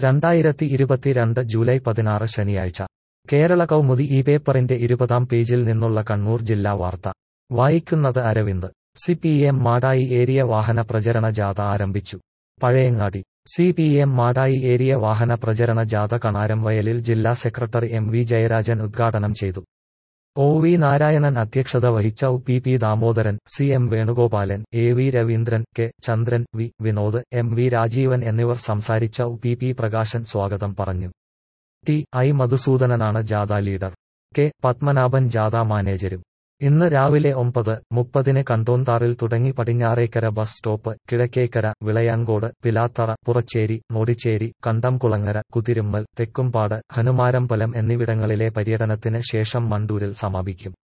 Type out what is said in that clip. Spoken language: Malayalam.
രണ്ടായിരത്തി ഇരുപത്തിരണ്ട് ജൂലൈ പതിനാറ് ശനിയാഴ്ച കേരള കൗമുദി ഈ പേപ്പറിന്റെ ഇരുപതാം പേജിൽ നിന്നുള്ള കണ്ണൂർ ജില്ലാ വാർത്ത വായിക്കുന്നത് Aravind C P M Madayi area വാഹന പ്രചരണ ജാഥ ആരംഭിച്ചു Pazhayangadi C P M Madayi area വാഹന പ്രചരണ ജാഥ കണാരം വയലിൽ ജില്ലാ സെക്രട്ടറി എം വി ജയരാജൻ ഉദ്ഘാടനം ചെയ്തു ഒ വി നാരായണൻ അധ്യക്ഷത വഹിച്ച ഉ P P Damodaran C M Venugopalan A V Raveendran K Chandran V Vinod M V Rajeevan എന്നിവർ സംസാരിച്ച ഉ പി പി പ്രകാശൻ സ്വാഗതം പറഞ്ഞു ടി ഐ മധുസൂദനനാണ് ജാഥ ലീഡർ കെ പത്മനാഭൻ ജാഥ മാനേജരും ഇന്ന് രാവിലെ ഒമ്പത് മുപ്പതിന് കണ്ടോന്താറിൽ തുടങ്ങി പടിഞ്ഞാറേക്കര ബസ് സ്റ്റോപ്പ് കിഴക്കേക്കര വിളയാങ്കോട് പിലാത്തറ പുറച്ചേരി നോടിച്ചേരി കണ്ടംകുളങ്ങര കുതിരുമ്മൽ തെക്കുംപാട് ഹനുമാരമ്പലം എന്നിവിടങ്ങളിലെ പര്യടനത്തിന് ശേഷം മണ്ടൂരിൽ സമാപിക്കും